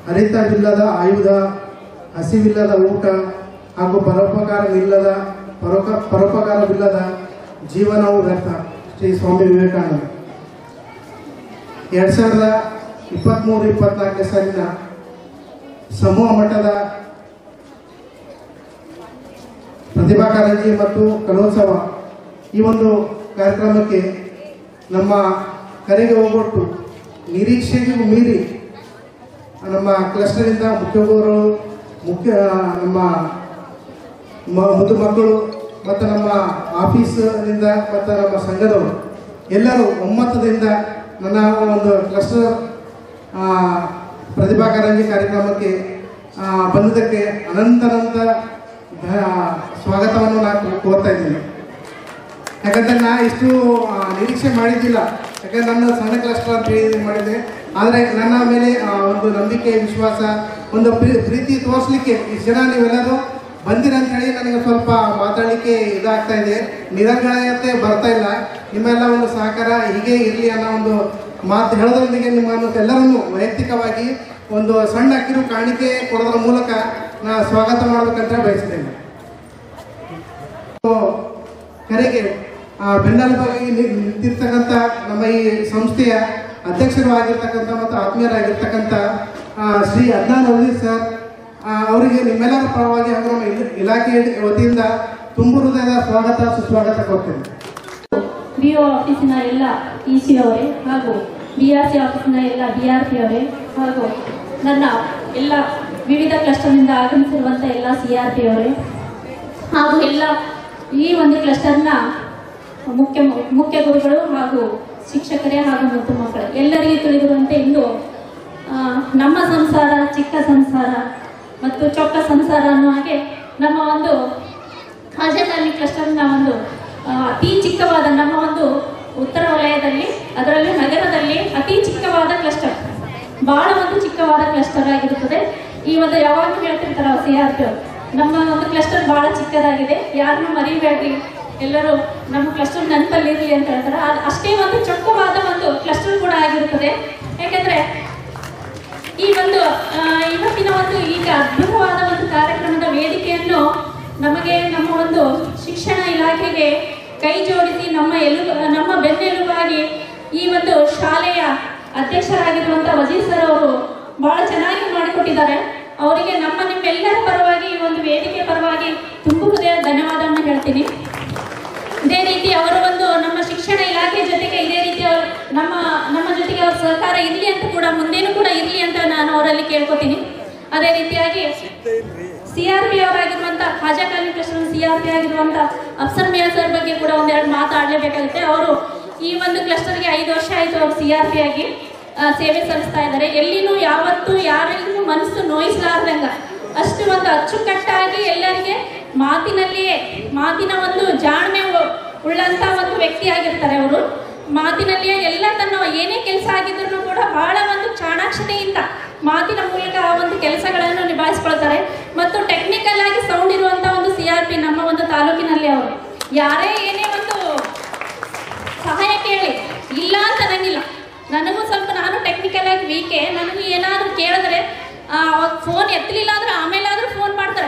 ಹರಿತವಿಲ್ಲದ ಆಯುಧ ಹಸಿವಿಲ್ಲದ ಊಟ ಹಾಗೂ ಪರೋಪಕಾರವಿಲ್ಲದ ಪರೋಕ ಪರೋಪಕಾರವಿಲ್ಲದ ಜೀವನವು ವ್ಯರ್ಥ ಶ್ರೀ ಸ್ವಾಮಿ ವಿವೇಕಾನಂದ ಎರಡು ಸಾವಿರದ ಇಪ್ಪತ್ತ್ಮೂರು ಇಪ್ಪತ್ನಾಲ್ಕನೇ ಸಾಲಿನ ಸಮೂಹ ಮಟ್ಟದ ಪ್ರತಿಭಾ ಕಾರಂಜಿ ಮತ್ತು ಕಲೋತ್ಸವ ಈ ಒಂದು ಕಾರ್ಯಕ್ರಮಕ್ಕೆ ನಮ್ಮ ಕರೆಗೆ ಹೋಗೊಟ್ಟು ನಿರೀಕ್ಷೆಗೂ ಮೀರಿ ನಮ್ಮ ಕ್ಲಸ್ಟರಿಂದ ಮುಖ್ಯ ಗುರುಗಳು ಮುಖ್ಯ ನಮ್ಮ ಮ- ಮುದ್ದು ಮಕ್ಕಳು ಮತ್ತು ನಮ್ಮ ಆಫೀಸ್ನಿಂದ ಮತ್ತು ನಮ್ಮ ಸಂಘದವರು ಎಲ್ಲರೂ ಒಮ್ಮತದಿಂದ ನನ್ನ ಒಂದು ಕ್ಲಸ್ಟರ್ ಆ, ಪ್ರತಿಭಾ ಕಾರಂಜಿ ಕಾರ್ಯಕ್ರಮಕ್ಕೆ ಆ, ಬಂದಿದ್ದಕ್ಕೆ ಅನಂತನಂತ ಧ- ಸ್ವಾಗತವನ್ನು ನಾನು ಕೋರ್ತಾ ಇದ್ದೀನಿ ಯಾಕಂದ್ರೆ ನಾ ಇಷ್ಟು ಆ, ನಿರೀಕ್ಷೆ ಮಾಡಿದ್ದಿಲ್ಲ ಯಾಕಂದ್ರೆ ನನ್ನ ಸಣ್ಣ ಕ್ಲಸ್ಟರ್ ಅಂತ ಹೇಳಿ ಇದ್ ಮಾಡಿದ್ದೆ ಆದರೆ ನನ್ನ ಮೇಲೆ ಆ, ಒಂದು ನಂಬಿಕೆ ವಿಶ್ವಾಸ ಒಂದು ಪ್ರೀ- ಪ್ರೀತಿ ತೋರಿಸ್ಲಿಕ್ಕೆ ಇಷ್ಟು ಜನ ನೀವೆಲ್ಲರೂ ಬಂದಿರ ಅಂತ ಹೇಳಿ ನನಗೆ ಸ್ವಲ್ಪ ಮಾತಾಡಲಿಕ್ಕೆ ಇದಾಗ್ತಾ ಇದೆ ನಿರಂಗಳತೆ ಬರ್ತಾ ಇಲ್ಲ ನಿಮ್ಮೆಲ್ಲ ಒಂದು ಸಹಕಾರ ಹೀಗೆ ಇರಲಿ ಅನ್ನೋ ಒಂದು ಮಾತು ಹೇಳೋದ್ರೊಂದಿಗೆ ನಿಮ್ಮನ್ನು ಎಲ್ಲರನ್ನು ವೈಯಕ್ತಿಕವಾಗಿ ಒಂದು ಸಣ್ಣ ಕಿರು ಕಾಣಿಕೆ ಕೊಡೋದ್ರ ಮೂಲಕ ನಾ ಸ್ವಾಗತ ಮಾಡಬೇಕಂತ ಬಯಸ್ತೇನೆ ಕರೆಗೆ ಆ, ಬೆನ್ನೆಲುಬಾಗಿ ನಿ- ನಿಂತಿರ್ತಕ್ಕಂಥ ನಮ್ಮ ಈ ಸಂಸ್ಥೆಯ ಅಧ್ಯಕ್ಷರು ಆಗಿರ್ತಕ್ಕಂಥ ಮತ್ತು ಆತ್ಮೀಯರಾಗಿರ್ತಕ್ಕಂಥ ಆ, ಶ್ರೀ ಅದ್ನಾನ್ ಅವಧಿ ಸರ್ ಆ, ಅವರಿಗೆ ನಿಮ್ಮೆಲ್ಲರ ಪರವಾಗಿ ಹಾಗೂ ನಮ್ಮ ಇಲ- ಇಲಾಖೆ ವತಿಯಿಂದ ತುಂಬು ಹೃದಯದ ಸ್ವಾಗತ ಸುಸ್ವಾಗತ ಕೊಡ್ತೇನೆ ಬಿ ಒ ಆಫೀಸಿನ ಎಲ್ಲ ಇ ಸಿ ಅವರೇ ಹಾಗೂ ಬಿ ಆರ್ ಸಿ ಆಫೀಸಿನ ಎಲ್ಲ ಬಿ ಆರ್ ಪಿ ಅವರೇ ಹಾಗೂ ನನ್ನ ಎಲ್ಲ ವಿವಿಧ ಕ್ಲಸ್ಟರ್ನಿಂದ ಆಗಮಿಸಿರುವಂಥ ಎಲ್ಲ ಸಿ ಆರ್ ಪಿ ಅವರೇ ಹಾಗೂ ಎಲ್ಲ ಈ ಒಂದು ಕ್ಲಸ್ಟರ್ನ ಮುಖ್ಯ ಮುಖ್ಯ ಗುರುಗಳು ಹಾಗೂ ಶಿಕ್ಷಕರೇ ಹಾಗೂ ಮುದ್ದು ಮಕ್ಕಳು ಎಲ್ಲರಿಗೂ ತಿಳಿದಿರುವಂತೆ ಇಂದು ಆ, ನಮ್ಮ ಸಂಸಾರ ಚಿಕ್ಕ ಸಂಸಾರ ಮತ್ತು ಚೊಕ್ಕ ಸಂಸಾರ ಅನ್ನೋ ಹಾಗೆ ನಮ್ಮ ಒಂದು ಹಾಜರಲ್ಲಿ ಕ್ಲಸ್ಟರ್ನ ಒಂದು ಆ, ಅತಿ ಚಿಕ್ಕವಾದ ನಮ್ಮ ಒಂದು ಉತ್ತರ ವಲಯದಲ್ಲಿ ಅದರಲ್ಲೂ ನಗರದಲ್ಲಿ ಅತಿ ಚಿಕ್ಕವಾದ ಕ್ಲಸ್ಟರ್ ಬಹಳ ಒಂದು ಚಿಕ್ಕವಾದ ಕ್ಲಸ್ಟರ್ ಆಗಿರುತ್ತದೆ ಈ ಒಂದು ಯಾವಾಗಲೂ ಹೇಳ್ತಿರ್ತಾರೆ ಸಿ ಆರ್ ಪಿ ನಮ್ಮ ಒಂದು ಕ್ಲಸ್ಟರ್ ಬಹಳ ಚಿಕ್ಕದಾಗಿದೆ ಯಾರನ್ನೂ ಮರಿಬೇಡ್ರಿ ಎಲ್ಲರೂ ನಮ್ಮ ಕ್ಲಸ್ಟರ್ ನೆನಪಲ್ಲಿ ಇರಲಿ ಅಂತ ಹೇಳ್ತಾರೆ ಅದು ಅಷ್ಟೇ ಒಂದು ಚೊಕ್ಕವಾದ ಒಂದು ಕ್ಲಸ್ಟರ್ ಕೂಡ ಆಗಿರುತ್ತದೆ ಯಾಕೆಂದ್ರೆ ಈ ಒಂದು ಆ, ಇವತ್ತಿನ ಒಂದು ಈಗ ಅದ್ಭುತವಾದ ಒಂದು ಕಾರ್ಯಕ್ರಮದ ವೇದಿಕೆಯನ್ನು ನಮಗೆ ನಮ್ಮ ಒಂದು ಶಿಕ್ಷಣ ಇಲಾಖೆಗೆ ಕೈ ಜೋಡಿಸಿ ನಮ್ಮ ಎಲುಬು ನಮ್ಮ ಬೆನ್ನೆಲುಬಾಗಿ ಈ ಒಂದು ಶಾಲೆಯ ಅಧ್ಯಕ್ಷರಾಗಿರುವಂಥ ವಜೀರ್ ಸರ್ ಅವರು ಬಹಳ ಚೆನ್ನಾಗಿ ಮಾಡಿಕೊಟ್ಟಿದ್ದಾರೆ ಅವರಿಗೆ ನಮ್ಮ ನಿಮ್ಮೆಲ್ಲರ ಪರವಾಗಿ ಈ ಒಂದು ವೇದಿಕೆ ಪರವಾಗಿ ತುಂಬು ಹೃದಯ ಧನ್ಯವಾದವನ್ನು ಹೇಳ್ತೀನಿ ಇದೇ ರೀತಿ ಅವರ ಒಂದು ನಮ್ಮ ಶಿಕ್ಷಣ ಇಲಾಖೆ ಜೊತೆಗೆ ಇದೇ ರೀತಿ ಅವ್ರು ನಮ್ಮ ನಮ್ಮ ಜೊತೆಗೆ ಅವ್ರ ಸಹಕಾರ ಇರಲಿ ಅಂತ ಕೂಡ ಮುಂದೇನು ಕೂಡ ಇರಲಿ ಅಂತ ನಾನು ಅವರಲ್ಲಿ ಕೇಳ್ಕೊತೀನಿ ಅದೇ ರೀತಿಯಾಗಿ ಸಿ ಆರ್ ಪಿ ಅವರಾಗಿರುವಂಥ ಖಾಜಾ ಖಾಲಿ ಕೃಷ್ಣ ಸಿ ಆರ್ ಪಿ ಆಗಿರುವಂಥ ಅಫ್ಸರ್ ಮಿಯಾ ಸರ್ ಬಗ್ಗೆ ಕೂಡ ಒಂದೆರಡು ಮಾತಾಡಲೇಬೇಕಾಗುತ್ತೆ ಅವರು ಈ ಒಂದು ಕ್ಲಸ್ಟರ್ಗೆ ಐದು ವರ್ಷ ಆಯಿತು ಅವರು ಸಿ ಆರ್ ಪಿ ಆಗಿ ಆ, ಸೇವೆ ಸಲ್ಲಿಸ್ತಾ ಇದ್ದಾರೆ ಎಲ್ಲಿನೂ ಯಾವತ್ತೂ ಯಾರಿಗೂ ಮನಸ್ಸು ನೋಯಿಸಲಾರ್ದಂಗ ಅಷ್ಟು ಒಂದು ಅಚ್ಚುಕಟ್ಟಾಗಿ ಎಲ್ಲರಿಗೆ ಮಾತಿನಲ್ಲಿಯೇ ಮಾತಿನ ಒಂದು ಜಾಣ್ಮೆ ಉ- ಉಳ್ಳಂತ ಒಂದು ವ್ಯಕ್ತಿ ಆಗಿರ್ತಾರೆ ಅವರು ಮಾತಿನಲ್ಲಿಯೇ ಎಲ್ಲ ತನ್ನ ಏನೇ ಕೆಲಸ ಆಗಿದ್ರು ಕೂಡ ಬಹಳ ಒಂದು ಚಾಣಾಕ್ಷತೆಯಿಂದ ಮಾತಿನ ಮೂಲಕ ಆ ಒಂದು ಕೆಲಸಗಳನ್ನು ನಿಭಾಯಿಸ್ಕೊಳ್ತಾರೆ ಮತ್ತು ಟೆಕ್ನಿಕಲ್ ಆಗಿ ಸೌಂಡ್ ಇರುವಂತ ಒಂದು ಸಿ ಆರ್ ಪಿ ನಮ್ಮ ಒಂದು ತಾಲೂಕಿನಲ್ಲಿ ಅವರು ಯಾರೇ ಏನೇ ಒಂದು ಸಹಾಯ ಕೇಳಿ ಇಲ್ಲ ಅಂತ ಅನ್ನಂಗಿಲ್ಲ ನನಗೂ ಸ್ವಲ್ಪ ನಾನು ಟೆಕ್ನಿಕಲ್ ಆಗಿ ವೀಕೆ ನನಗೂ ಏನಾದರೂ ಕೇಳಿದ್ರೆ ಅವಾಗ ಫೋನ್ ಎತ್ತಲಿಲ್ಲ ಅಂದ್ರೆ ಆಮೇಲೆ ಆದ್ರೂ ಫೋನ್ ಮಾಡ್ತಾರೆ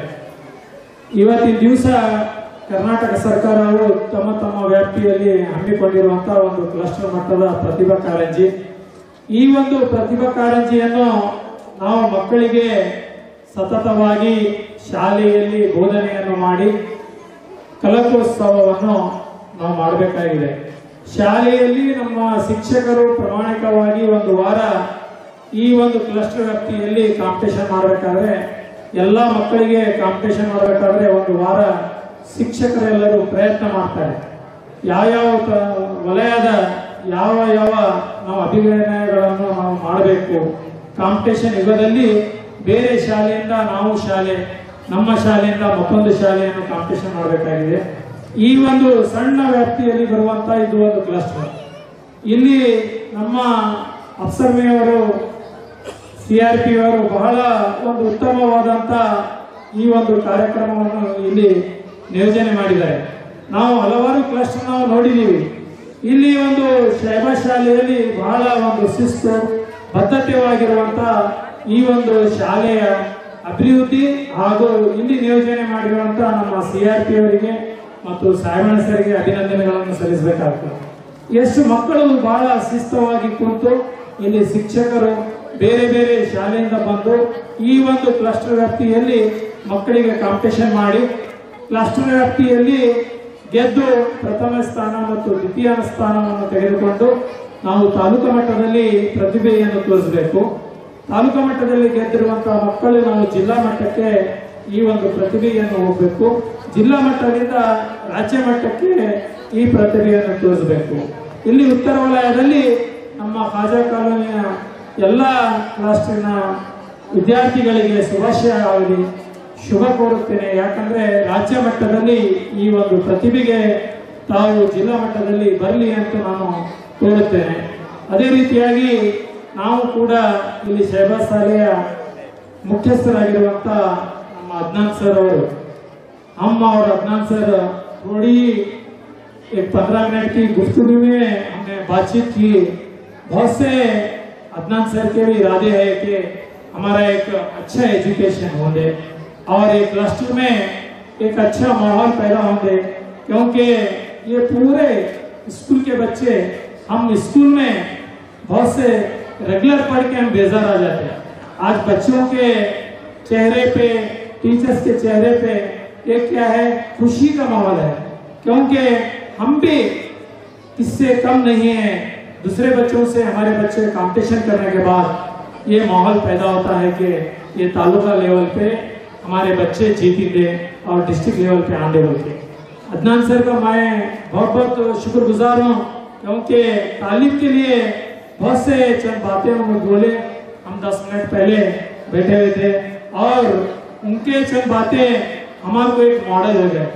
ಇವತ್ತಿನ ದಿವಸ ಕರ್ನಾಟಕ ಸರ್ಕಾರವು ತಮ್ಮ ತಮ್ಮ ವ್ಯಾಪ್ತಿಯಲ್ಲಿ ಹಮ್ಮಿಕೊಂಡಿರುವಂತಹ ಒಂದು ಕ್ಲಸ್ಟರ್ ಮಟ್ಟದ ಪ್ರತಿಭಾ ಕಾರಂಜಿ ಈ ಒಂದು ಪ್ರತಿಭಾ ಕಾರಂಜಿಯನ್ನು ನಾವು ಮಕ್ಕಳಿಗೆ ಸತತವಾಗಿ ಶಾಲೆಯಲ್ಲಿ ಬೋಧನೆಯನ್ನು ಮಾಡಿ ಕಲಕೋತ್ಸವವನ್ನು ನಾವು ಮಾಡಬೇಕಾಗಿದೆ ಶಾಲೆಯಲ್ಲಿ ನಮ್ಮ ಶಿಕ್ಷಕರು ಪ್ರಾಮಾಣಿಕವಾಗಿ ಒಂದು ವಾರ ಈ ಒಂದು ಕ್ಲಸ್ಟರ್ ವ್ಯಾಪ್ತಿಯಲ್ಲಿ ಕಾಂಪಿಟೇಷನ್ ಮಾಡಬೇಕಾದ್ರೆ ಎಲ್ಲ ಮಕ್ಕಳಿಗೆ ಕಾಂಪಿಟೇಷನ್ ಮಾಡಬೇಕಾದ್ರೆ ಒಂದು ವಾರ ಶಿಕ್ಷಕರೆಲ್ಲರೂ ಪ್ರಯತ್ನ ಮಾಡ್ತಾರೆ ಯಾವ್ಯಾವ ತ- ವಲಯದ ಯಾವ ಯಾವ ನಾವು ಅಭಿನಯಗಳನ್ನು ನಾವು ಮಾಡಬೇಕು ಕಾಂಪಿಟೇಷನ್ ಯುಗದಲ್ಲಿ ಬೇರೆ ಶಾಲೆಯಿಂದ ನಾವು ಶಾಲೆ ನಮ್ಮ ಶಾಲೆಯಿಂದ ಮತ್ತೊಂದು ಶಾಲೆಯನ್ನು ಕಾಂಪಿಟೇಷನ್ ಮಾಡಬೇಕಾಗಿದೆ ಈ ಒಂದು ಸಣ್ಣ ವ್ಯಾಪ್ತಿಯಲ್ಲಿ ಬರುವಂತ ಇದು ಒಂದು ಕ್ಲಸ್ಟರ್ ಇಲ್ಲಿ ನಮ್ಮ ಅಪ್ಸರ್ಮೆಯವರು ಸಿ ಆರ್ ಪಿ ಅವರು ಬಹಳ ಒಂದು ಉತ್ತಮವಾದಂತ ಈ ಒಂದು ಕಾರ್ಯಕ್ರಮವನ್ನು ಇಲ್ಲಿ ನಿಯೋಜನೆ ಮಾಡಿದ್ದಾರೆ ನಾವು ಹಲವಾರು ಕ್ಲಸ್ಟರ್ ನಾವು ನೋಡಿದ್ದೀವಿ ಇಲ್ಲಿ ಒಂದು ಶೈವ ಶಾಲೆಯಲ್ಲಿ ಬಹಳ ಒಂದು ಶಿಸ್ತು ಬದ್ಧತೆವಾಗಿರುವಂತ ಈ ಒಂದು ಶಾಲೆಯ ಅಭಿವೃದ್ಧಿ ಹಾಗೂ ಇಲ್ಲಿ ನಿಯೋಜನೆ ಮಾಡಿರುವಂತಹ ನಮ್ಮ ಸಿ ಆರ್ ಪಿ ಅವರಿಗೆ ಮತ್ತು ಸಾಯಮಣ ಸರಿಗೆ ಅಭಿನಂದನೆಗಳನ್ನು ಸಲ್ಲಿಸಬೇಕಾಗ್ತದೆ ಎಷ್ಟು ಮಕ್ಕಳು ಬಹಳ ಶಿಸ್ತವಾಗಿ ಕುಂತು ಇಲ್ಲಿ ಶಿಕ್ಷಕರು ಬೇರೆ ಬೇರೆ ಶಾಲೆಯಿಂದ ಬಂದು ಈ ಒಂದು ಕ್ಲಸ್ಟರ್ ವ್ಯಾಪ್ತಿಯಲ್ಲಿ ಮಕ್ಕಳಿಗೆ ಕಾಂಪಿಟೇಷನ್ ಮಾಡಿ ಕ್ಲಸ್ಟರ್ ವ್ಯಾಪ್ತಿಯಲ್ಲಿ ಗೆದ್ದು ಪ್ರಥಮ ಸ್ಥಾನ ಮತ್ತು ದ್ವಿತೀಯ ಸ್ಥಾನವನ್ನು ತೆಗೆದುಕೊಂಡು ನಾವು ತಾಲೂಕು ಮಟ್ಟದಲ್ಲಿ ಪ್ರತಿಭೆಯನ್ನು ತೋರಿಸಬೇಕು ತಾಲೂಕು ಮಟ್ಟದಲ್ಲಿ ಗೆದ್ದಿರುವಂತಹ ಮಕ್ಕಳು ನಾವು ಜಿಲ್ಲಾ ಮಟ್ಟಕ್ಕೆ ಈ ಒಂದು ಪ್ರತಿಭೆಯನ್ನು ಹೋಗಬೇಕು ಜಿಲ್ಲಾ ಮಟ್ಟದಿಂದ ರಾಜ್ಯ ಮಟ್ಟಕ್ಕೆ ಈ ಪ್ರತಿಭೆಯನ್ನು ತೋರಿಸಬೇಕು ಇಲ್ಲಿ ಉತ್ತರ ವಲಯದಲ್ಲಿ ನಮ್ಮ ಖಾಜಾ ಕಾಲೋನಿಯ ಎಲ್ಲ ಕ್ಲಾಸ್ಟಿನ ವಿದ್ಯಾರ್ಥಿಗಳಿಗೆ ಶುಭಾಶಯ ಆಗಲಿ ಶುಭ ಕೋರುತ್ತೇನೆ ಯಾಕಂದ್ರೆ ರಾಜ್ಯ ಮಟ್ಟದಲ್ಲಿ ಈ ಒಂದು ಪ್ರತಿಭೆಗೆ ತಾವು ಜಿಲ್ಲಾ ಮಟ್ಟದಲ್ಲಿ ಬರಲಿ ಅಂತ ನಾನು ಕೋರುತ್ತೇನೆ ಅದೇ ರೀತಿಯಾಗಿ ನಾವು ಕೂಡ ಇಲ್ಲಿ ಶಹಬಾಜ್ ಶಾಲೆಯ ಮುಖ್ಯಸ್ಥರಾಗಿರುವಂತ ನಮ್ಮ ಅದ್ನಾನ್ ಸರ್ ಅವರು हम और अदनान सर थोड़ी एक पंद्रह मिनट की गुफ्तगू में हमने बातचीत की बहुत से अदनान सर के भी इरादे है कि हमारा एक अच्छा एजुकेशन होंगे और एक क्लस्टर में एक अच्छा माहौल पैदा होंगे क्योंकि ये पूरे स्कूल के बच्चे हम स्कूल में बहुत से रेगुलर पढ़ के हम बेजार आ जाते हैं आज बच्चों के चेहरे पे टीचर्स के चेहरे पे एक क्या है खुशी का माहौल है क्योंकि हम भी इससे कम नहीं है दूसरे बच्चों से हमारे बच्चे कंपटीशन करने के बाद ये माहौल पैदा होता है कि ये तालुका लेवल पे हमारे बच्चे जीतेंगे और डिस्ट्रिक्ट लेवल पे आने बोल के अदनान सर का मैं बहुत बहुत शुक्रगुजार हूँ क्योंकि तालीम के लिए बहुत से चंद बातें उन्होंने बोले हम दस मिनट पहले बैठे हुए थे और उनके चंद बातें हमारे को एक मॉडल हो गए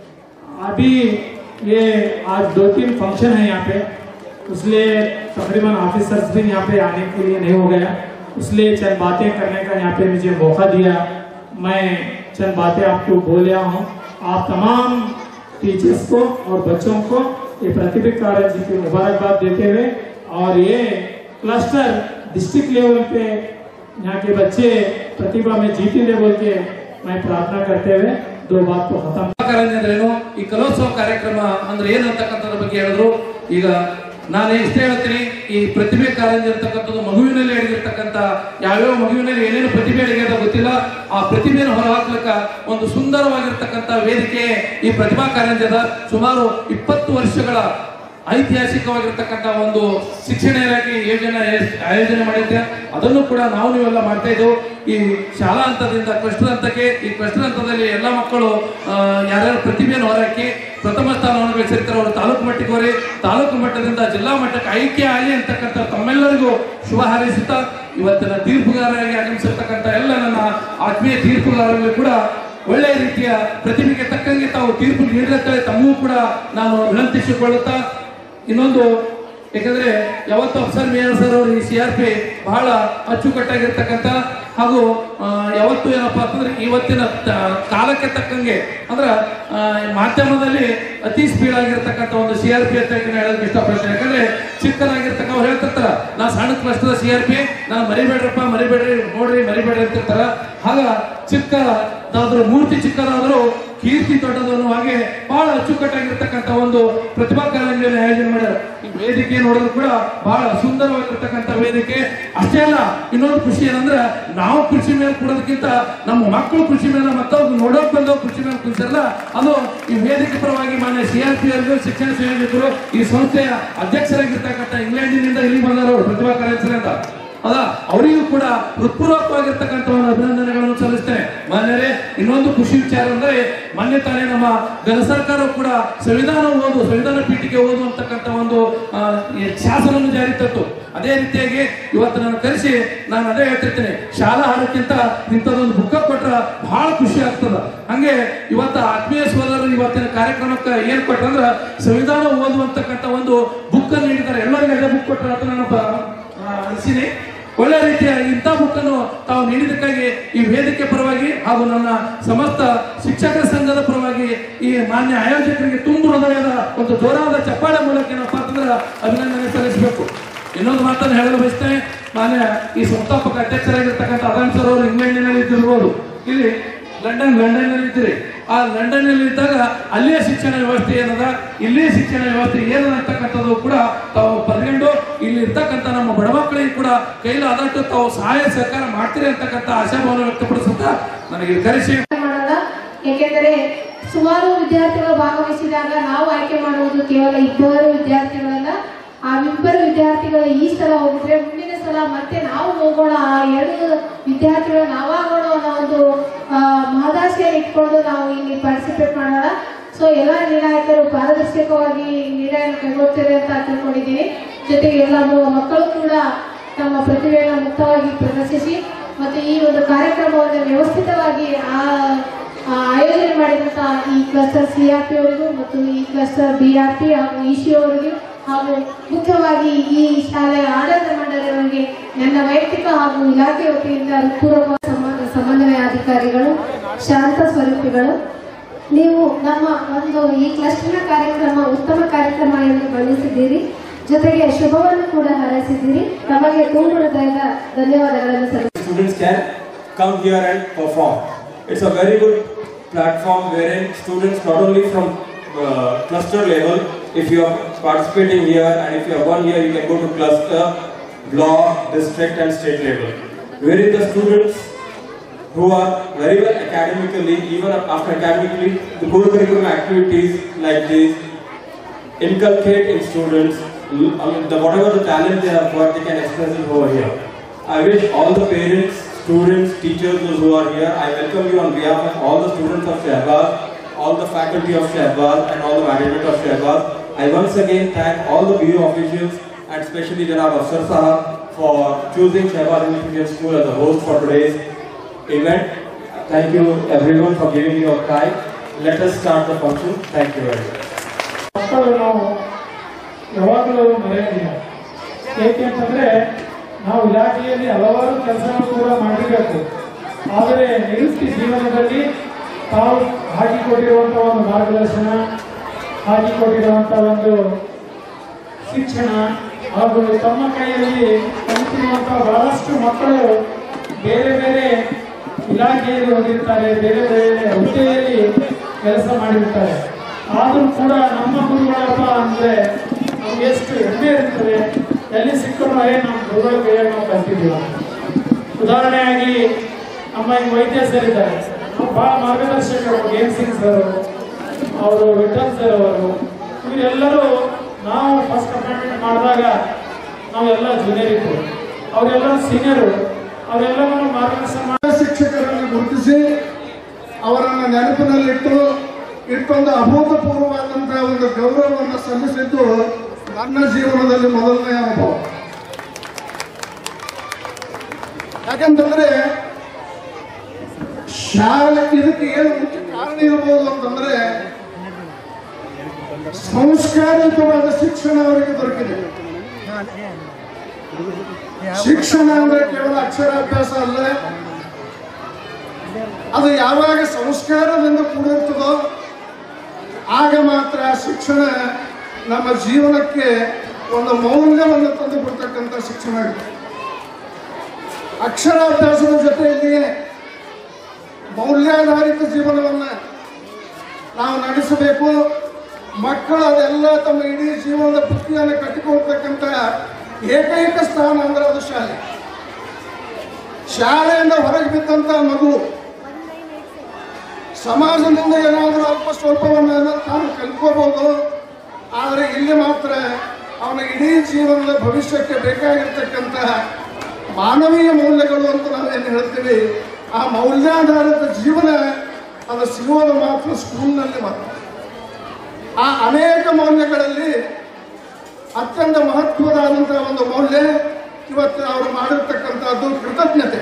अभी ये आज दो तीन फंक्शन है यहाँ पे इसलिए तकरीबन ऑफिसर्स भी यहाँ पे आने के लिए नहीं हो गया इसलिए चंद बातें करने का यहाँ पे मुझे मौका दिया मैं चंद बातें आपको बोल रहा हूँ आप तमाम टीचर्स को और बच्चों को ये प्रतिभा कार्य जी की मुबारकबाद देते हुए और ये क्लस्टर डिस्ट्रिक्ट लेवल पे यहाँ के बच्चे प्रतिभा में जीतेंगे बोल के मैं प्रार्थना करते हुए दो बात को खत्म ಕಾರಂಜಿ ಅಂದ್ರೇನು ಈ ಕಲೋತ್ಸವ ಕಾರ್ಯಕ್ರಮ ಅಂದ್ರೆ ಏನು ಅಂತಕ್ಕಂಥದ್ರ ಬಗ್ಗೆ ಹೇಳಿದ್ರು ಈಗ ನಾನು ಇಷ್ಟೇ ಹೇಳ್ತೀನಿ ಈ ಪ್ರತಿಭೆ ಕಾರಂಜಿ ಅಂತಕ್ಕಂಥದ್ದು ಮಗುವಿನಲ್ಲಿ ಅಡಗಿರ್ತಕ್ಕಂಥ ಯಾವ್ಯಾವ ಮಗುವಿನಲ್ಲಿ ಏನೇನು ಪ್ರತಿಭೆ ಅಡಗಿದೆ ಅಂತ ಗೊತ್ತಿಲ್ಲ ಆ ಪ್ರತಿಭೆಯನ್ನು ಹೊರಹಾಕ್ಲಿಕ್ಕ ಒಂದು ಸುಂದರವಾಗಿರ್ತಕ್ಕಂಥ ವೇದಿಕೆ ಈ ಪ್ರತಿಭಾ ಕಾರಂಜದ ಸುಮಾರು ಇಪ್ಪತ್ತು ವರ್ಷಗಳ ಐತಿಹಾಸಿಕವಾಗಿರ್ತಕ್ಕಂಥ ಒಂದು ಶಿಕ್ಷಣ ಇಲಾಖೆ ಯೋಜನೆ ಆಯೋಜನೆ ಮಾಡಿದ್ದೆ ಅದನ್ನು ಕೂಡ ನಾವು ನೀವೆಲ್ಲ ಮಾಡ್ತಾ ಇದ್ದೆವು ಈ ಶಾಲಾ ಹಂತದಿಂದ ಕ್ಲಸ್ಟರ್ ಹಂತಕ್ಕೆ ಈ ಕ್ಲಸ್ಟರ್ ಹಂತದಲ್ಲಿ ಎಲ್ಲ ಮಕ್ಕಳು ಆ, ಯಾರ್ಯಾರು ಪ್ರತಿಭೆಯನ್ನು ಹೊರಹಾಕಿ ಪ್ರಥಮ ಸ್ಥಾನವನ್ನು ಗಳಿಸಿರ್ತಾರೆ ಅವರು ತಾಲೂಕು ಮಟ್ಟಕ್ಕೆ ಹೋರಿ ತಾಲೂಕು ಮಟ್ಟದಿಂದ ಜಿಲ್ಲಾ ಮಟ್ಟಕ್ಕೆ ಆಯ್ಕೆ ಆಗಲಿ ಅಂತಕ್ಕಂಥ ತಮ್ಮೆಲ್ಲರಿಗೂ ಶುಭ ಹಾರೈಸುತ್ತಾ ಇವತ್ತಿನ ತೀರ್ಪುಗಾರರಾಗಿ ಆಗಮಿಸಿರ್ತಕ್ಕಂಥ ಎಲ್ಲ ನನ್ನ ಆತ್ಮೀಯ ತೀರ್ಪುಗಾರರಲ್ಲಿ ಕೂಡ ಒಳ್ಳೆಯ ರೀತಿಯ ಪ್ರತಿಭೆಗೆ ತಕ್ಕಂಗೆ ತಾವು ತೀರ್ಪು ನೀಡಿರುತ್ತಾರೆ ತಮ್ಮೂ ಕೂಡ ನಾನು ವಿನಂತಿಸಿಕೊಳ್ಳುತ್ತಾ ಇನ್ನೊಂದು ಯಾಕಂದ್ರೆ ಯಾವತ್ತು ಅಫ್ಸರ್ ಮೇಯರ್ ಸರ್ ಅವರು ಈ ಸಿ ಆರ್ ಪಿ ಬಹಳ ಅಚ್ಚುಕಟ್ಟಾಗಿರ್ತಕ್ಕಂಥ ಹಾಗೂ ಆ, ಯಾವತ್ತು ಏನಪ್ಪಾ ಅಂತಂದ್ರೆ ಇವತ್ತಿನ ತ- ಕಾಲಕ್ಕೆ ತಕ್ಕಂಗೆ ಅಂದ್ರೆ ಆ, ಮಾಧ್ಯಮದಲ್ಲಿ ಅತಿ ಸ್ಪೀಡ್ ಆಗಿರ್ತಕ್ಕಂಥ ಒಂದು ಸಿ ಆರ್ ಪಿ ಅಂತ ನಾನು ಹೇಳೋದಕ್ಕೆ ಇಷ್ಟಪಡ್ತೇನೆ ಯಾಕಂದ್ರೆ ಚಿಕ್ಕದಾಗಿರ್ತಕ್ಕ ಅವ್ರು ಹೇಳ್ತಿರ್ತಾರ ನಾ ಸಣ್ಣ ಕ್ಲಸ್ಟರ್ ಸಿ ಆರ್ ಪಿ ನಾನು ಮರಿಬೇಡ್ರಪ್ಪ ಮರಿಬೇಡ್ರಿ ನೋಡ್ರಿ ಮರಿಬೇಡ್ರಿ ಅಂತಿರ್ತಾರ ಆಗ ಚಿಕ್ಕದಾದ್ರೂ ಮೂರ್ತಿ ಚಿಕ್ಕದಾದರೂ ಕೀರ್ತಿ ದೊಡ್ಡದನ್ನು ಹಾಗೆ ಬಹಳ ಅಚ್ಚುಕಟ್ಟಾಗಿರ್ತಕ್ಕಂಥ ಒಂದು ಪ್ರತಿಭಾ ಕಾರಂಜಿಯನ್ನು ಆಯೋಜನೆ ಮಾಡ್ಯಾರ ಈ ವೇದಿಕೆ ನೋಡೋದು ಕೂಡ ಬಹಳ ಸುಂದರವಾಗಿರ್ತಕ್ಕಂಥ ವೇದಿಕೆ ಅಷ್ಟೇ ಅಲ್ಲ ಇನ್ನೊಂದು ಖುಷಿ ಏನಂದ್ರೆ ನಾವು ಕೃಷಿ ಮೇಲೆ ಕೊಡೋದಕ್ಕಿಂತ ನಮ್ಮ ಮಕ್ಕಳು ಕೃಷಿ ಮೇಲೆ ಮತ್ತವ್ರು ನೋಡೋಕ್ ಬಂದವ್ರು ಕೃಷಿ ಮೇಲೆ ಕುಳಿತಾರಲ್ಲ ಅದು ಈ ವೇದಿಕೆ ಪರವಾಗಿ ಮಾನ್ಯ ಸಿ ಆರ್ ಪಿ ಅವರಿಗೂ ಶಿಕ್ಷಣ ಸಂಯೋಜಕರು ಈ ಸಂಸ್ಥೆಯ ಅಧ್ಯಕ್ಷರಾಗಿರ್ತಕ್ಕಂಥ ಇಂಗ್ಲೆಂಡಿನಿಂದ ಇಲ್ಲಿ ಬಂದವರು ಪ್ರತಿಭಾ ಕಾರಂಜಿ ಅಂತ ಅದ ಅವರಿಗೂ ಕೂಡ ಹೃತ್ಪೂರ್ವಕವಾಗಿರ್ತಕ್ಕಂಥ ಒಂದು ಅಭಿನಂದನೆಗಳನ್ನು ಸಲ್ಲಿಸ್ತೇನೆ ಮಾನ್ಯರೇ ಇನ್ನೊಂದು ಖುಷಿ ವಿಚಾರ ಅಂದ್ರೆ ಮೊನ್ನೆ ತಾನೇ ನಮ್ಮ ಗಣ ಸರ್ಕಾರವು ಕೂಡ ಸಂವಿಧಾನ ಓದು ಸಂವಿಧಾನ ಪೀಠಿಕೆ ಓದು ಅಂತಕ್ಕಂಥ ಒಂದು ಆ, ಈ ಶಾಸನವನ್ನು ಜಾರಿ ತತ್ತು ಅದೇ ರೀತಿಯಾಗಿ ಇವತ್ತು ನಾನು ಕರೆಸಿ ನಾನು ಅದೇ ಹೇಳ್ತಿರ್ತೇನೆ ಶಾಲಾ ಹಾರಕ್ಕಿಂತ ಇಂಥದ್ದೊಂದು ಬುಕ್ಕ ಕೊಟ್ರ ಬಹಳ ಖುಷಿ ಆಗ್ತದ ಹಂಗೆ ಇವತ್ತು ಆತ್ಮೀಯ ಸೋದರರು ಇವತ್ತಿನ ಕಾರ್ಯಕ್ರಮಕ್ಕೆ ಏನ್ ಕೊಟ್ರಂದ್ರ ಸಂವಿಧಾನ ಓದುವಂತಕ್ಕಂಥ ಒಂದು ಬುಕ್ ಅನ್ನು ನೀಡಿದ್ದಾರೆ ಎಲ್ಲರಿಗೂ ಅದೇ ಬುಕ್ ಕೊಟ್ಟರೆ ಅಂತ ನಾನು ಬ- ಆ, ಅನಿಸಿನಿ ಒಳ್ಳೆ ರೀತಿಯ ಇಂಥ ಬುಕ್ಕನ್ನು ತಾವು ನೀಡಿದ್ದಕ್ಕಾಗಿ ಈ ವೇದಿಕೆ ಪರವಾಗಿ ಹಾಗೂ ನನ್ನ ಸಮಸ್ತ ಶಿಕ್ಷಕರ ಸಂಘದ ಪರವಾಗಿ ಈ ಮಾನ್ಯ ಆಯೋಜಕರಿಗೆ ತುಂಬು ಹೃದಯದ ಒಂದು ಜೋರಾದ ಚಪ್ಪಾಳೆ ಮೂಲಕ ಏನಪ್ಪಾ ಅಂತಂದ್ರೆ ಅಭಿನಂದನೆ ಸಲ್ಲಿಸಬೇಕು ಇನ್ನೊಂದು ಮಾತನ್ನು ಹೇಳಲು ಬಯಸ್ತೇನೆ ಮಾನ್ಯ ಈ ಸಂಸ್ಥಾಪಕ ಅಧ್ಯಕ್ಷರಾಗಿರ್ತಕ್ಕಂಥ ಅದಾನ್ ಸರ್ ಅವರು ಇಂಗ್ಲೆಂಡಿನಲ್ಲಿ ಇದ್ದಿರ್ಬೋದು ಇಲ್ಲಿ ಲಂಡನ್ ಲಂಡನ್ನಲ್ಲಿ ಇದ್ದೀರಿ ಆ ಲಂಡನ್ನಲ್ಲಿ ಇದ್ದಾಗ ಅಲ್ಲಿಯ ಶಿಕ್ಷಣ ವ್ಯವಸ್ಥೆ ಏನದ ಇಲ್ಲಿಯ ಶಿಕ್ಷಣ ವ್ಯವಸ್ಥೆ ಏನದ ಅಂತಕ್ಕಂಥದ್ದು ಕೂಡ ತಾವು ಬರೆದುಕೊಂಡು ಇಲ್ಲಿ ಇರ್ತಕ್ಕಂಥ ನಮ್ಮ ಬಡ ಮಕ್ಕಳಿಗೆ ಕೂಡ ಕೈಲಾದಷ್ಟು ತಾವು ಸಹಾಯ ಸಹಕಾರ ಮಾಡ್ತೀರಿ ಅಂತಕ್ಕಂಥ ಆಶಾಭಾವನೆ ವ್ಯಕ್ತಪಡಿಸುತ್ತಾ ನನಗೆ ಇಲ್ಲಿ ಕರೆಸಿ ಮಾಡೋಣ ಏಕೆಂದರೆ ಸುಮಾರು ವಿದ್ಯಾರ್ಥಿಗಳು ಭಾಗವಹಿಸಿದಾಗ ನಾವು ಆಯ್ಕೆ ಮಾಡುವುದು ಕೇವಲ ಇಬ್ಬರು ವಿದ್ಯಾರ್ಥಿಗಳಲ್ಲ ಆ ಇಬ್ಬರು ವಿದ್ಯಾರ್ಥಿಗಳು ಈ ಸಲ ಹೋಗಿದ್ರೆ ಮುಂದಿನ ಸಲ ಮತ್ತೆ ನಾವು ಹೋಗೋಣ ಆ ಎರಡು ವಿದ್ಯಾರ್ಥಿಗಳು ನಾವಾಗೋಣ ಅನ್ನೋ ಒಂದು ಆ, ಮಹದಾಸೆಯನ್ನು ಇಟ್ಕೊಂಡು ನಾವು ಇಲ್ಲಿ ಪಾರ್ಟಿಸಿಪೇಟ್ ಮಾಡೋಣ ಸೊ ಎಲ್ಲ ನಿರ್ಣಾಯಕರು ಪಾರದರ್ಶಕವಾಗಿ ನಿರ್ಣಯ ಕೈಗೊಳ್ತಾರೆ ಅಂತ ತಿಳ್ಕೊಂಡಿದ್ದೀನಿ ಜೊತೆಗೆ ಎಲ್ಲ ಮು- ಮಕ್ಕಳು ಕೂಡ ತಮ್ಮ ಪ್ರತಿಭೆಯನ್ನು ಮುಕ್ತವಾಗಿ ಪ್ರದರ್ಶಿಸಿ ಮತ್ತು ಈ ಒಂದು ಕಾರ್ಯಕ್ರಮವನ್ನು ವ್ಯವಸ್ಥಿತವಾಗಿ ಆ ಆ ಆಯೋಜನೆ ಮಾಡಿದಂಥ ಈ ಕ್ಲಸ್ಟರ್ ಸಿ ಆರ್ ಪಿ ಅವರಿಗೂ ಮತ್ತು ಈ ಕ್ಲಸ್ಟರ್ ಬಿ ಆರ್ ಪಿ ಹಾಗೂ ಇ ಸಿ ಅವರಿಗೂ ಹಾಗೂ ಮುಖ್ಯವಾಗಿ ಈ ಶಾಲೆಯ ಆಡಳಿತ ಮಂಡಳಿಯವರಿಗೆ ನನ್ನ ವೈಯಕ್ತಿಕ ಹಾಗೂ ಇಲಾಖೆ ವತಿಯಿಂದ ಪೂರ್ವಕ ಸಂಬಂಧ ಸಮನ್ವಯ ಅಧಿಕಾರಿಗಳು ಶಾಂತ ಸ್ವರೂಪಿಗಳು ನೀವು ನಮ್ಮ ಒಂದು ಈ ಕ್ಲಸ್ಟರ್ನ ಕಾರ್ಯಕ್ರಮ ಉತ್ತಮ ಕಾರ್ಯಕ್ರಮ ಎಂದು ಬಣ್ಣಿಸಿದ್ದೀರಿ ಜೊತೆಗೆ ಶುಭವನ್ನು ಕೂಡ ಹಾರೈಸಿದ್ದೀರಿ ತಮಗೆ ತುಂಬ ಹೃದಯದ ಧನ್ಯವಾದಗಳನ್ನು ಸಲ್ಲಿಸುತ್ತೇನೆ students can come here and perform. It's a very good platform wherein students not only from uh, cluster level, if you are participating here and if you have one year, you can go to cluster, block, district and state level. Wherein the students who are very well academically, even after academically, the co-curriculum activities like this inculcate in students l- I mean, the, whatever the talent they have got, they can express it over here. I wish all the parents, students, teachers, those who are here, I welcome you on behalf of all the students of Shahbaz, all the faculty of Shahbaz and all the management of Shahbaz. I once again thank all the BU officials and especially Janab Afsar Sahab for choosing Shahbaz English School as a host for today's event. Thank you everyone for giving me your time. Let us start the function. Thank you very much. ಮಕ್ಕಳು ನಾವು ಯಾವಾಗಲೂ ಮರೆಯೋದಿಲ್ಲ ಏಕೆಂತಂದ್ರೆ ನಾವು ಇಲಾಖೆಯಲ್ಲಿ ಹಲವಾರು ಕೆಲಸಗಳು ಕೂಡ ಮಾಡಿರಬೇಕು ಆದರೆ ನಿವೃತ್ತಿ ಜೀವನದಲ್ಲಿ ತಾವು ಹಾಕಿಕೊಟ್ಟಿರುವಂಥ ಒಂದು ಮಾರ್ಗದರ್ಶನ ಹಾಕಿಕೊಟ್ಟಿರುವಂಥ ಒಂದು ಶಿಕ್ಷಣ ಹಾಗೂ ತಮ್ಮ ಕೈಯಲ್ಲಿ ಕಲಿತಿರುವಂಥ ಬಹಳಷ್ಟು ಮಕ್ಕಳು ಬೇರೆ ಬೇರೆ ಇಲಾಖೆಯಲ್ಲಿ ಹೋಗಿರ್ತಾರೆ ಬೇರೆ ಬೇರೆ ಹುದ್ದೆಯಲ್ಲಿ ಕೆಲಸ ಮಾಡಿರ್ತಾರೆ ಆದರೂ ಕೂಡ ನಮ್ಮ ಗುರುಗಳಪ್ಪ ಅಂದರೆ ನಮ್ಗೆ ಎಷ್ಟು ಹೆಮ್ಮೆ ಇರ್ತದೆ ಎಲ್ಲಿ ಸಿಕ್ಕರು ಏ ನಮ್ಮ ಗುರುಗಳ ಕೈಯಾಗ ನಾವು ಕಲ್ತಿದ್ದೀವಿ ಉದಾಹರಣೆಯಾಗಿ ನಮ್ಮ ಈ ವೈದ್ಯ ಸರ್ ಇದ್ದಾರೆ ನಾವು ಭಾಳ ಮಾರ್ಗದರ್ಶಕರು ಗೇಮ್ ಸಿಂಗ್ ಸರ್ ಅವರು ವಿಠಲ್ ಸರ್ ಅವರು ಇವರೆಲ್ಲರೂ ನಾವು ಫಸ್ಟ್ ಅಪಾಯಿಂಟ್ಮೆಂಟ್ ಮಾಡಿದಾಗ ನಾವೆಲ್ಲ ಜೂನಿಯರ್ ಇದ್ದರು ಅವರೆಲ್ಲರೂ ಸೀನಿಯರು ಅವರೆಲ್ಲರೂ ಮಾರ್ಗದರ್ಶನ ಮಾಡಿ ಶಿಕ್ಷಕರನ್ನು ಗುರುತಿಸಿ ಅವರನ್ನು ನೆನಪಿನಲ್ಲಿಟ್ಟು ಇಟ್ಟೊಂದು ಅಭೂತಪೂರ್ವವಾದಂತಹ ಒಂದು ಗೌರವವನ್ನು ಸಲ್ಲಿಸಿದ್ದು ನನ್ನ ಜೀವನದಲ್ಲಿ ಮೊದಲನೇ ಅನುಭವ ಯಾಕಂತಂದ್ರೆ ಶಾಲೆ ಇದಕ್ಕೆ ಏನು ಮುಖ್ಯ ಕಾರಣ ಇರಬಹುದು ಅಂತಂದ್ರೆ ಸಂಸ್ಕಾರಯುತವಾದ ಶಿಕ್ಷಣ ಅವರಿಗೆ ದೊರಕಿದೆ ಶಿಕ್ಷಣ ಅಂದ್ರೆ ಕೇವಲ ಅಕ್ಷರಾಭ್ಯಾಸ ಅಲ್ಲ ಅದು ಯಾವಾಗ ಸಂಸ್ಕಾರದಿಂದ ಕೂಡಿರ್ತದೋ ಆಗ ಮಾತ್ರ ಶಿಕ್ಷಣ ನಮ್ಮ ಜೀವನಕ್ಕೆ ಒಂದು ಮೌಲ್ಯವನ್ನು ತಂದು ಕೊಡ್ತಕ್ಕಂಥ ಶಿಕ್ಷಣ ಆಗುತ್ತೆ ಅಕ್ಷರಾಭ್ಯಾಸದ ಜೊತೆಯಲ್ಲಿ ಮೌಲ್ಯಾಧಾರಿತ ಜೀವನವನ್ನು ನಾವು ನಡೆಸಬೇಕು ಮಕ್ಕಳು ಅದೆಲ್ಲ ತಮ್ಮ ಇಡೀ ಜೀವನದ ಬುದ್ಧಿಯನ್ನು ಕಟ್ಟಿಕೊಳ್ತಕ್ಕಂಥ ಏಕೈಕ ಸ್ಥಾನ ಅಂದ್ರೆ ಅದು ಶಾಲೆ ಶಾಲೆಯಿಂದ ಹೊರಗೆ ಬಿದ್ದಂಥ ಮಗು ಸಮಾಜದಿಂದ ಏನಾದರೂ ಅಲ್ಪ ಸ್ವಲ್ಪವನ್ನು ತಾನು ಕಲ್ಕೋಬಹುದು ಆದರೆ ಇಲ್ಲಿ ಮಾತ್ರ ಅವನ ಇಡೀ ಜೀವನದ ಭವಿಷ್ಯಕ್ಕೆ ಬೇಕಾಗಿರ್ತಕ್ಕಂಥ ಮಾನವೀಯ ಮೌಲ್ಯಗಳು ಅಂತ ನಾವೇನು ಹೇಳ್ತೀವಿ ಆ ಮೌಲ್ಯಾಧಾರಿತ ಜೀವನ ಅದು ಸಿಗುವುದು ಮಾತ್ರ ಸ್ಕೂಲ್ನಲ್ಲಿ ಮಾತ್ರ ಆ ಅನೇಕ ಮೌಲ್ಯಗಳಲ್ಲಿ ಅತ್ಯಂತ ಮಹತ್ವದಾದಂತಹ ಒಂದು ಮೌಲ್ಯ ಇವತ್ತು ಅವರು ಮಾಡಿರ್ತಕ್ಕಂಥದ್ದು ಕೃತಜ್ಞತೆ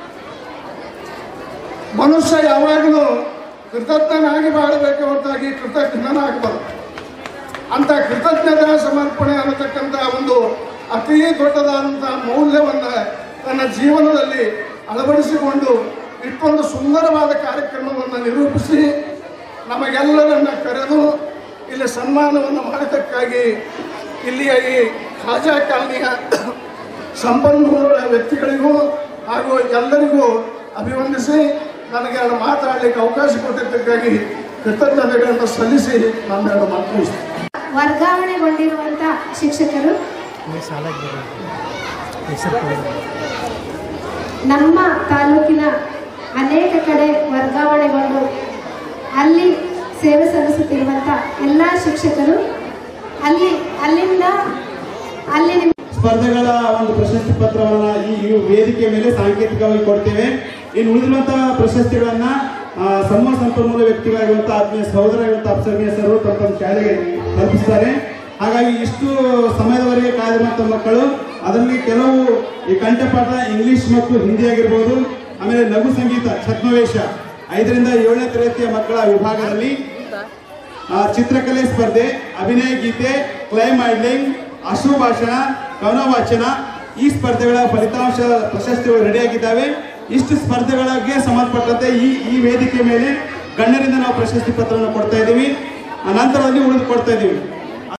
ಮನುಷ್ಯ ಯಾವಾಗಲೂ ಕೃತಜ್ಞನಾಗಿ ಬಾಳಬೇಕು ಹೊರತಾಗಿ ಕೃತಜ್ಞನಾಗಬಾರದು ಅಂತ ಕೃತಜ್ಞತಾ ಸಮರ್ಪಣೆ ಅನ್ನತಕ್ಕಂಥ ಒಂದು ಅತೀ ದೊಡ್ಡದಾದಂತಹ ಮೌಲ್ಯವನ್ನು ತನ್ನ ಜೀವನದಲ್ಲಿ ಅಳವಡಿಸಿಕೊಂಡು ಇಷ್ಟೊಂದು ಸುಂದರವಾದ ಕಾರ್ಯಕ್ರಮವನ್ನು ನಿರೂಪಿಸಿ ನಮಗೆಲ್ಲರನ್ನ ಕರೆದು ಇಲ್ಲಿ ಸನ್ಮಾನವನ್ನು ಮಾಡಿದ್ದಕ್ಕಾಗಿ ಇಲ್ಲಿಯ ಈ ಖಾಜಾ ಕಾಲನಿಯ ಸಂಪನ್ಮೂಲ ವ್ಯಕ್ತಿಗಳಿಗೂ ಹಾಗೂ ಎಲ್ಲರಿಗೂ ಅಭಿವಂದಿಸಿ ನನಗೆ ಎರಡು ಮಾತಾಡಲಿಕ್ಕೆ ಅವಕಾಶ ಕೊಟ್ಟಿದ್ದಕ್ಕಾಗಿ ಕೃತಜ್ಞತೆಗಳನ್ನು ಸಲ್ಲಿಸಿ ನನ್ನ ಎರಡು ಮಾತು ಮುಗಿಸ್ತೇನೆ. ವರ್ಗಾವಣೆಗೊಂಡಿರುವಂತ ಶಿಕ್ಷಕರು ನಮ್ಮ ತಾಲೂಕಿನ ಅನೇಕ ಕಡೆ ವರ್ಗಾವಣೆಗೊಂಡು ಅಲ್ಲಿ ಸೇವೆ ಸಲ್ಲಿಸುತ್ತಿರುವಂತ ಎಲ್ಲ ಶಿಕ್ಷಕರು ಅಲ್ಲಿ ಅಲ್ಲಿಂದ ಅಲ್ಲಿ ನಿಮ್ ಸ್ಪರ್ಧೆಗಳ ಒಂದು ಪ್ರಶಸ್ತಿ ಪತ್ರವನ್ನ ಈ ಈ ವೇದಿಕೆ ಮೇಲೆ ಸಾಂಕೇತಿಕವಾಗಿ ಕೊಡ್ತೇವೆ ಇನ್ನು ಉಳಿದಿರುವಂತಹ ಪ್ರಶಸ್ತಿಗಳನ್ನ ಆ, ಸಮೂಹ ಸಂಪನ್ಮೂಲ ವ್ಯಕ್ತಿಗಳಾಗಿರುವಂತಹ ಆತ್ಮೀಯ ಸಹೋದರರಾಗಿರುವಂತಹ ಅಪ್ಸರ್ಮೀಯ ಸರ್ ತಮ್ಮ ತಮ್ಮ ಶಾಲೆಗೆ ತಲುಪಿಸ್ತಾರೆ ಹಾಗಾಗಿ ಇಷ್ಟು ಸಮಯದವರೆಗೆ ಕಾದಿರುವಂತಹ ಮಕ್ಕಳು ಅದರಲ್ಲಿ ಕೆಲವು ಈ ಕಂಠಪಾಠ ಇಂಗ್ಲಿಷ್ ಮತ್ತು ಹಿಂದಿ ಆಗಿರ್ಬೋದು ಆಮೇಲೆ ಲಘು ಸಂಗೀತ ಛದ್ಮವೇಶ ಐದರಿಂದ ಏಳನೇ ತರಗತಿಯ ಮಕ್ಕಳ ವಿಭಾಗದಲ್ಲಿ ಆ, ಚಿತ್ರಕಲೆ ಸ್ಪರ್ಧೆ ಅಭಿನಯ ಗೀತೆ ಕ್ಲೈ ಮಾಡ್ಲಿಂಗ್ ಅಶ್ರು ಭಾಷಣ ಕವನ ವಾಚನ ಈ ಸ್ಪರ್ಧೆಗಳ ಫಲಿತಾಂಶ ಪ್ರಶಸ್ತಿಗಳು ರೆಡಿಯಾಗಿದ್ದಾವೆ ಇಷ್ಟು ಸ್ಪರ್ಧೆಗಳಿಗೆ ಸಂಬಂಧಪಟ್ಟಂತೆ ಈ ಈ ವೇದಿಕೆ ಮೇಲೆ ಗಣ್ಯರಿಂದ ನಾವು ಪ್ರಶಸ್ತಿ ಪತ್ರವನ್ನು ಕೊಡ್ತಾ ಇದ್ದೀವಿ ಆ ನಂತರದಲ್ಲಿ ಉಳಿದು ಕೊಡ್ತಾ ಇದ್ದೀವಿ